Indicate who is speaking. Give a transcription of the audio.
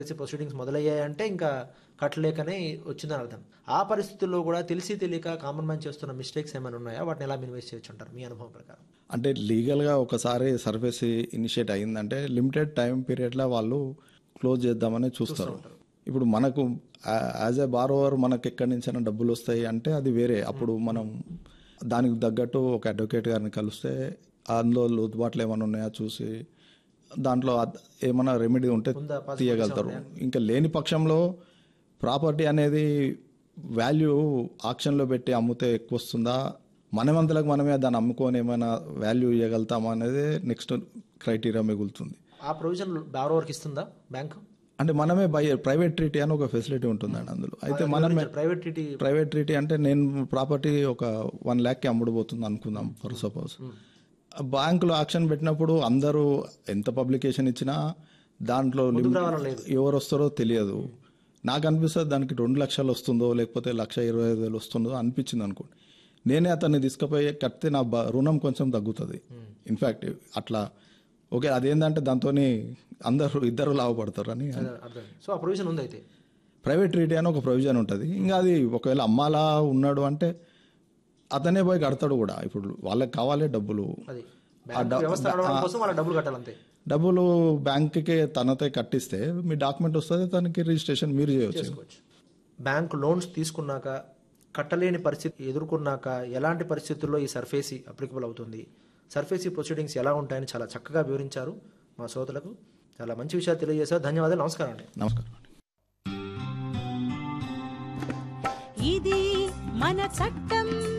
Speaker 1: Proceedings మొదలయ్యాయంటే ఇంకా కట్టలేకనే వచ్చిందని అర్థం ఆ పరిస్థితుల్లో కూడా తెలిసి తెలియక కామన్ మ్యాన్ చేస్తున్న మిస్టేక్స్ ఏమైనా ఉన్నాయా వాటిని ఎలా మినిమైజ్ చేయొచ్చు అంటారు మీ అనుభవం ప్రకారం
Speaker 2: అంటే లీగల్గా ఒకసారి సర్వీస్ ఇనిషియేట్ అయిందంటే లిమిటెడ్ టైం పీరియడ్లో వాళ్ళు క్లోజ్ చేద్దామని చూస్తారు ఇప్పుడు మనకు యాజ్ ఎ బారోవర్ మనకు ఎక్కడి నుంచైనా డబ్బులు వస్తాయి అంటే అది వేరే అప్పుడు మనం దానికి తగ్గట్టు ఒక అడ్వకేట్ గారిని కలిస్తే అందులో లోతుబాట్లు ఏమైనా ఉన్నాయా చూసి దాంట్లో అద్- ఏమైనా రెమెడీ ఉంటే
Speaker 1: ఉందా? Possibilities
Speaker 2: తీయగలుగుతారు ఇంకా లేని పక్షంలో ప్రాపర్టీ అనేది వాల్యూ ఆక్షన్లో పెట్టి అమ్మితే ఎక్కువ వస్తుందా మనమంతలకు మనమే దాన్ని అమ్ముకొని ఏమైనా వాల్యూ ఇవ్వగలుగుతామా అనేది నెక్స్ట్ క్రైటీరియా మిగులుతుంది
Speaker 1: ఆ ప్రొవిజన్ బారోవర్కి ఇస్తుందా బ్యాంక్
Speaker 2: అంటే మనమే బై ప్రైవేట్ ట్రీటీ అని ఒక ఫెసిలిటీ ఉంటుందండి అందులో అయితే మనమే
Speaker 1: ప్రైవేట్ టీటీ
Speaker 2: ప్రైవేట్ ట్రీటీ అంటే నేను ప్రాపర్టీ ఒక వన్ ల్యాక్కి అమ్ముడుపోతుంది అనుకుందాం ఫర్ సపోజ్ బ్యాంకులో ఆక్షన్ పెట్టినప్పుడు అందరూ ఎంత పబ్లికేషన్ ఇచ్చినా దాంట్లో లిమిట్
Speaker 1: రావాలని లేదు.
Speaker 2: ఎవరు వస్తారో తెలియదు నాకు అనిపిస్తుంది దానికి రెండు లక్షలు వస్తుందో లేకపోతే లక్ష ఇరవై ఐదు వేలు వస్తుందో అనిపించింది అనుకోండి నేనే అతన్ని తీసుకుపోయి కడితే నా బ- రుణం కొంచెం తగ్గుతుంది ఇన్ఫ్యాక్ట్ అట్లా ఓకే అదేంటంటే దాంతో అందరూ ఇద్దరు లాభపడతారు అని
Speaker 1: అర్థం సో ఆ ప్రొవిజన్ ఉంది అయితే
Speaker 2: ప్రైవేట్ ట్రీటీ అని ఒక ప్రొవిజన్ ఉంటుంది ఇంకా అది ఒకవేళ అమ్మాలా ఉన్నాడు అంటే అతనే పోయి కడతాడు కూడా ఇప్పుడు వాళ్ళకి కావాలి డబ్బులు
Speaker 1: అది బ్యాంక్ వ్యవస్థ నడవడం కోసం వాళ్ళ డబ్బులు కట్టాలంతే
Speaker 2: డబ్బులు బ్యాంక్కి తనతో కట్టిస్తే మీ డాక్యుమెంట్ వస్తుంది తనకి రిజిస్ట్రేషన్ మీరు చేయవచ్చు
Speaker 1: చేసుకోవచ్చు బ్యాంక్ లోన్స్ తీసుకున్నాక కట్టలేని పరిస్థితి ఎదుర్కొన్నాక ఎలాంటి పరిస్థితుల్లో ఈ సర్ఫేసీ అప్లికబుల్ అవుతుంది సర్ఫేసీ ప్రొసీడింగ్స్ ఎలా ఉంటాయని చాలా చక్కగా వివరించారు మా శ్రోతలకు చాలా మంచి విషయాలు తెలియజేశారు ధన్యవాదాలు నమస్కారం అండి
Speaker 2: నమస్కారం
Speaker 3: ఇది మన చట్టం